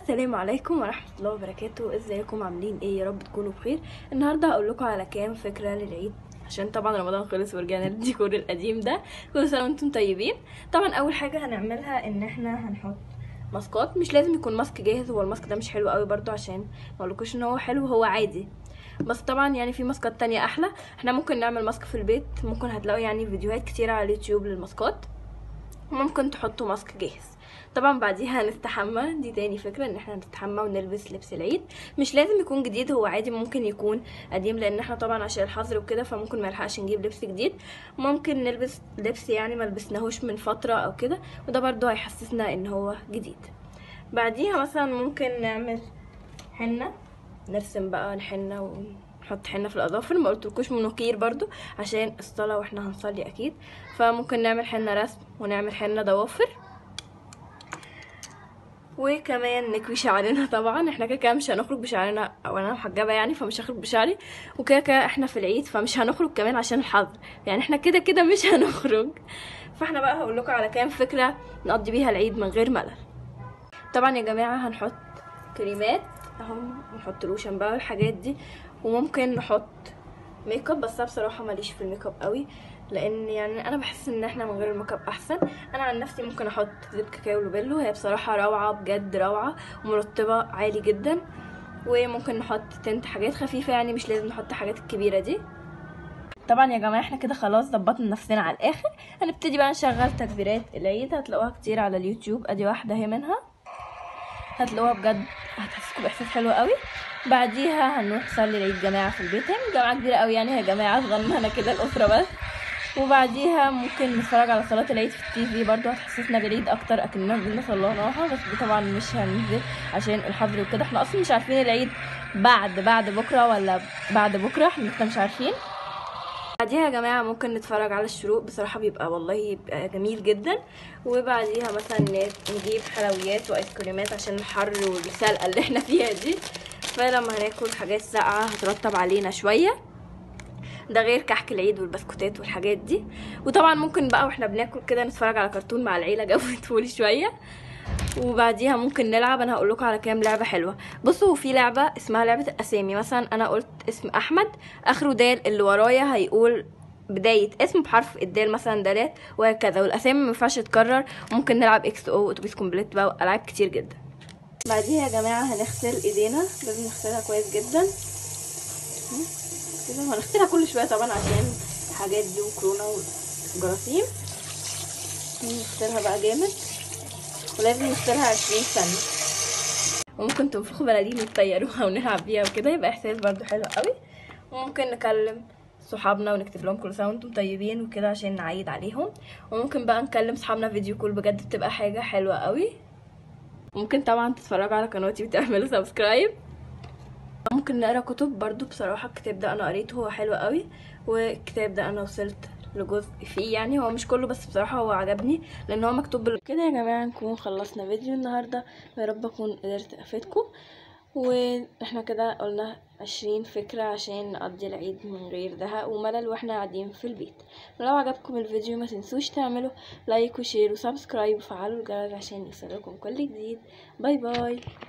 السلام عليكم ورحمة الله وبركاته ازيكم عاملين ايه يا رب تكونوا بخير النهاردة هقول لكم على كام فكرة للعيد عشان طبعا رمضان خلص ورجعنا للديكور القديم ده كل سنة وانتم طيبين طبعا اول حاجة هنعملها ان احنا هنحط ماسكات مش لازم يكون ماسك جاهز هو الماسك ده مش حلو قوي برضو عشان مقولكوش ان هو حلو هو عادي بس طبعا يعني في ماسكات تانية احلى احنا ممكن نعمل ماسك في البيت ممكن هتلاقوا يعني فيديوهات كتيرة على اليوتيوب للماسكات ممكن تحطوا ماسك جاهز طبعا بعديها هنستحمى دي تاني فكرة ان احنا نستحمى ونلبس لبس العيد مش لازم يكون جديد هو عادي ممكن يكون قديم لان احنا طبعا عشان الحظر وكده فممكن ما نلحقش نجيب لبس جديد ممكن نلبس لبس يعني ما لبسناهوش من فترة او كده وده برضو هيحسسنا ان هو جديد بعديها مثلا ممكن نعمل حنة نرسم بقى الحنة ونحط حنة في الأظافر ما قلتلكوش منوكير برضو عشان الصلاة واحنا هنصلي أكيد فممكن نعمل حنة رسم ونعمل حنة ضوافر وكمان نكوي شعرنا طبعا احنا كده كده مش هنخرج بشعرنا او انا محجبه يعني فمش هخرج بشعري وكده كده احنا في العيد فمش هنخرج كمان عشان الحظر يعني احنا كده كده مش هنخرج فاحنا بقى هقول لكم على كام فكره نقضي بيها العيد من غير ملل طبعا يا جماعه هنحط كريمات اهو نحط لوشن بقى والحاجات دي وممكن نحط ميك اب بس انا بصراحه ماليش في الميك اب قوي لان يعني انا بحس ان احنا من غير الميك اب احسن انا عن نفسي ممكن احط زيت كاكاو لوبيلو هي بصراحه روعه بجد روعه ومرطبه عالي جدا وممكن نحط تنت حاجات خفيفه يعني مش لازم نحط حاجات الكبيره دي طبعا يا جماعه احنا كده خلاص ظبطنا نفسنا على الاخر هنبتدي بقى نشغل تكبيرات العيد هتلاقوها كتير على اليوتيوب ادي واحده هي منها هتلاقوها بجد هتحسسكم باحساس حلو قوي بعديها هنروح نصلي العيد جماعه في البيت هي جماعه كبيره قوي يعني هي جماعه صغننه كده الاسره بس وبعديها ممكن نتفرج على صلاة العيد في التي في برضه هتحسسنا بالعيد اكتر اكننا بينا صليناها بس دي طبعا مش هننزل عشان الحظر وكده احنا اصلا مش عارفين العيد بعد بعد بكره ولا بعد بكره احنا لسه مش عارفين بعديها يا جماعه ممكن نتفرج على الشروق بصراحه بيبقى والله بيبقى جميل جدا وبعديها مثلا نجيب حلويات وايس كريمات عشان الحر والسلقه اللي احنا فيها دي فلما هناكل حاجات ساقعه هترطب علينا شويه ده غير كحك العيد والبسكوتات والحاجات دي وطبعا ممكن بقى واحنا بناكل كده نتفرج على كرتون مع العيله جو طول شويه وبعديها ممكن نلعب انا هقول لكم على كام لعبه حلوه بصوا في لعبه اسمها لعبه الاسامي مثلا انا قلت اسم احمد اخره دال اللي ورايا هيقول بداية اسم بحرف الدال مثلا دالات وهكذا والاسامي ما ينفعش تتكرر وممكن نلعب اكس او اتوبيس كومبليت بقى والعاب كتير جدا بعديها يا جماعه هنغسل ايدينا لازم نغسلها كويس جدا كده هنغسلها كل شويه طبعا عشان الحاجات دي وكورونا وجراثيم نغسلها بقى جامد ولازم نغسلها عشرين ثانيه وممكن تنفخوا بلالين وتطيروها ونلعب بيها وكده يبقى احساس برضو حلو قوي وممكن نكلم صحابنا ونكتب لهم كل سنه وانتم طيبين وكده عشان نعيد عليهم وممكن بقى نكلم صحابنا فيديو كول بجد بتبقى حاجه حلوه قوي ممكن طبعا تتفرجوا على قناتي وتعملوا سبسكرايب ممكن نقرا كتب برضو بصراحه الكتاب ده انا قريته هو حلو قوي والكتاب ده انا وصلت لجزء فيه يعني هو مش كله بس بصراحه هو عجبني لان هو مكتوب بال... كده يا جماعه نكون خلصنا فيديو النهارده يا رب اكون قدرت افيدكم واحنا كده قلنا عشرين فكرة عشان نقضي العيد من غير زهق وملل واحنا قاعدين في البيت ولو عجبكم الفيديو ما تنسوش تعملوا لايك وشير وسبسكرايب وفعلوا الجرس عشان يوصلكم كل جديد باي باي